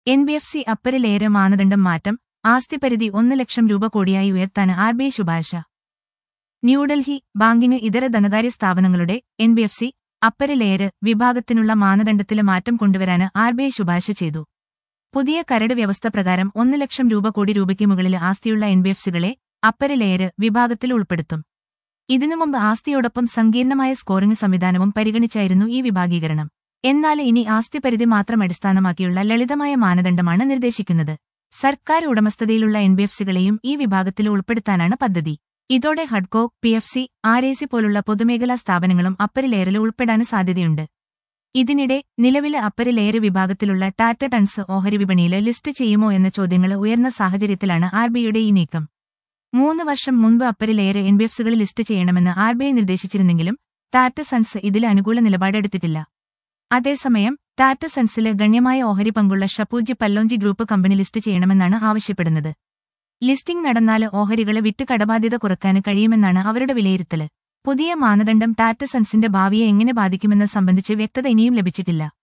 N B F C അപ്പരിലേറെ മാനദണ്ഡം മാറ്റം ആസ്തിപരിധി ഒന്ന് ലക്ഷം രൂപ കോടിയായി ഉയർത്താൻ ആർ ബി ഐ ശുപാർശ ന്യൂഡൽഹി ബാങ്കിങ് ഇതര ധനകാര്യ സ്ഥാപനങ്ങളുടെ N B F C upper layer വിഭാഗത്തിനുള്ള മാനദണ്ഡത്തിലെ മാറ്റം കൊണ്ടുവരാന് ആർ ബി ഐ ശുപാർശ ചെയ്തു പുതിയ കരട് വ്യവസ്ഥ പ്രകാരം ഒന്ന് ലക്ഷം രൂപ കോടി രൂപയ്ക്ക് മുകളിൽ ആസ്തിയുള്ള എൻ ബി എഫ് സികളെ അപ്പര് ലെയർ വിഭാഗത്തിൽ ഉൾപ്പെടുത്തും ഇതിനു മുമ്പ് ആസ്തിയോടൊപ്പം സങ്കീർണമായ സ്കോറിംഗ് സംവിധാനവും പരിഗണിച്ചായിരുന്നു ഈ വിഭാഗീകരണം എന്നാൽ ഇനി ആസ്തി പരിധി മാത്രം അടിസ്ഥാനമാക്കിയുള്ള ലളിതമായ മാനദണ്ഡമാണ് നിർദ്ദേശിക്കുന്നത് സർക്കാർ ഉടമസ്ഥതയിലുള്ള എൻ ബി എഫ് സികളെയും ഈ വിഭാഗത്തിൽ ഉൾപ്പെടുത്താനാണ് പദ്ധതി ഇതോടെ ഹഡ്കോ P F C R A C പോലുള്ള പൊതുമേഖലാ സ്ഥാപനങ്ങളും അപ്പര് ലെയറിൽ ഉൾപ്പെടാൻ സാധ്യതയുണ്ട് ഇതിനിടെ നിലവിലെ അപ്പര് ലെയർ വിഭാഗത്തിലുള്ള ടാറ്റ ടൺസ് ഓഹരി വിപണിയിൽ ലിസ്റ്റ് ചെയ്യുമോ എന്ന ചോദ്യങ്ങൾ ഉയർന്ന സാഹചര്യത്തിലാണ് ആർ ബിയുടെ ഈ നീക്കം മൂന്ന് വർഷം മുൻപ് upper layer N B F സികളിൽ ലിസ്റ്റ് ചെയ്യണമെന്ന് ആർ ബി ഐ നിർദ്ദേശിച്ചിരുന്നെങ്കിലും ടാറ്റ സൺസ് ഇതിൽ അനുകൂല നിലപാടെടുത്തിട്ടില്ല അതേസമയം ടാറ്റ സൺസില് ഗണ്യമായ ഓഹരി പങ്കുള്ള Shapoorji Pallonji group company list ചെയ്യണമെന്നാണ് ആവശ്യപ്പെടുന്നത് ലിസ്റ്റിംഗ് നടന്നാല് ഓഹരികളെ വിറ്റ് കടബാധ്യത കുറക്കാൻ കഴിയുമെന്നാണ് അവരുടെ വിലയിരുത്തല് പുതിയ മാനദണ്ഡം ടാറ്റ സൺസിന്റെ ഭാവിയെ എങ്ങനെ ബാധിക്കുമെന്ന് സംബന്ധിച്ച് വ്യക്തത ഇനിയും ലഭിച്ചിട്ടില്ല